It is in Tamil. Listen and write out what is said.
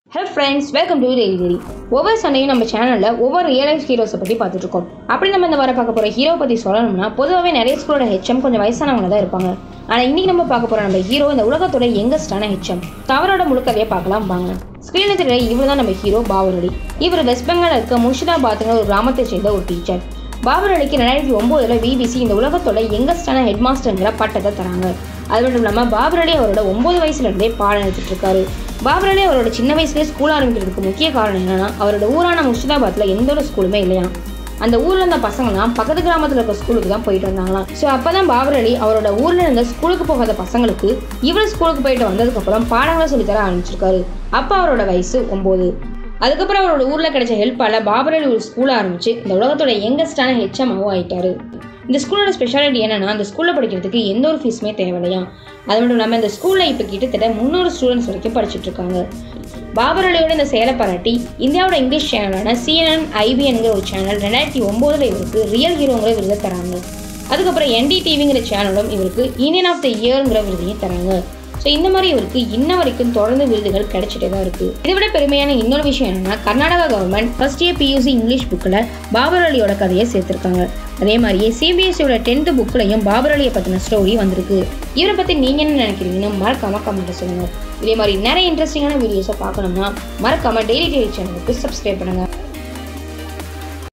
hello friends welcome to daily ஒவ்வொரு சண்டையும் நம்ம சேனலில் ஒவ்வொரு ரியல் லைஃப் ஹீரோஸை பற்றி பார்த்துட்டு இருக்கோம் அப்படி நம்ம இந்த வாரம் பார்க்க போகிற ஹீரோ பற்றி சொல்லணும்னா பொதுவாகவே நிறைய ஸ்கூலோட ஹெச்எம் கொஞ்சம் வயசானவங்க தான் இருப்பாங்க ஆனால் இன்னைக்கு நம்ம பார்க்க போகிற நம்ம ஹீரோ இந்த உலகத்தோட யங்கஸ்டான ஹெச்எம் தவறோட முழுக்கதையை பார்க்கலாம் வாங்க ஸ்க்ரீனில் தெரியல இவர் தான் நம்ம ஹீரோ பாபுரடி இவர் வெஸ்ட் பெங்காலில் இருக்க முர்ஷிதாபாத்ங்கிற ஒரு கிராமத்தை சேர்ந்த ஒரு டீச்சர் பாபர் அலிக்கு ரெண்டாயிரத்தி ஒம்போதுல பிபிசி இந்த உலகத்தோட யங்கஸ்டான ஹெட் மாஸ்டர்ங்கிற பட்டத்தை தராங்க அது மட்டும் இல்லாமல் பாபர் அலி அவரோட ஒன்பது வயசுல இருந்தே பாடம் எடுத்துட்டு இருக்காரு பாபர் அலி அவரோட சின்ன வயசுலேயே ஸ்கூல் ஆரம்பிக்கிறதுக்கு முக்கிய காரணம் என்னன்னா அவரோட ஊரான முர்ஷிதாபாத்தில் எந்த ஒரு ஸ்கூலுமே இல்லையா அந்த ஊர்ல இருந்த பசங்களாம் பக்கத்து கிராமத்துல இருக்க ஸ்கூலுக்கு தான் போயிட்டு வந்தாங்களாம் ஸோ அப்பதான் பாபர் அலி அவரோட ஊர்ல இருந்த ஸ்கூலுக்கு போகாத பசங்களுக்கு இவர் ஸ்கூலுக்கு போயிட்டு வந்ததுக்கு அப்புறம் பாடங்களை சொல்லித்தர ஆரம்பிச்சிருக்காரு அப்ப அவரோட வயசு ஒன்பது அதுக்கப்புறம் அவரோட ஊர்ல கிடைச்ச ஹெல்ப்பால பாபர் அலி ஒரு ஸ்கூல் ஆரம்பிச்சு இந்த உலகத்தோட யங்கஸ்டான ஹெச்எம்மாவும் ஆயிட்டாரு இந்த ஸ்கூலோட ஸ்பெஷாலிட்டி என்னன்னா அந்த ஸ்கூல்ல படிக்கிறதுக்கு எந்த ஒரு ஃபீஸுமே தேவையில்லையா அது மட்டும் இல்லாமல் இந்த ஸ்கூல்ல இப்போ கிட்டத்தட்ட முந்நூறு ஸ்டூடெண்ட்ஸ் வரைக்கும் படிச்சுட்டு இருக்காங்க பாபர் அலியோட இந்த செயலை பாராட்டி இந்தியாவோட இங்கிலீஷ் சேனலான சிஎன்என் ஐபிஎன்கிற ஒரு சேனல் ரெண்டாயிரத்தி ஒம்போதுல இவருக்கு ரியல் ஹீரோங்கிற விருதை தராங்க அதுக்கப்புறம் என்டிடிவிங்கிற சேனலும் இவருக்கு இந்தியன் ஆஃப் த இயர்ங்கிற விருதையும் தராங்க ஸோ இந்த மாதிரி இவருக்கு இன்ன வரைக்கும் தொடர்ந்து விருதுகள் கிடைச்சிட்டே தான் இருக்கு இதை விட பெருமையான இன்னொரு விஷயம் என்னன்னா Karnataka government first year PUC English புக்கில் பாபர் அலியோட கதையை சேர்த்திருக்காங்க அதே மாதிரியே சிபிஎஸ்சியோட டென்த்து புக்லையும் பாபர் அலியை பற்றின ஸ்டோரி வந்திருக்கு இவரை பற்றி நீங்கள் என்ன நினைக்கிறீங்கன்னு மறக்காம கமெண்ட்டில் சொல்லுங்கள் இதே மாதிரி நிறைய இன்ட்ரெஸ்டிங்கான வீடியோஸை பார்க்கணும்னா மறக்காம டெய்லி டெய்லி சேனலுக்கு சப்ஸ்கிரைப் பண்ணுங்க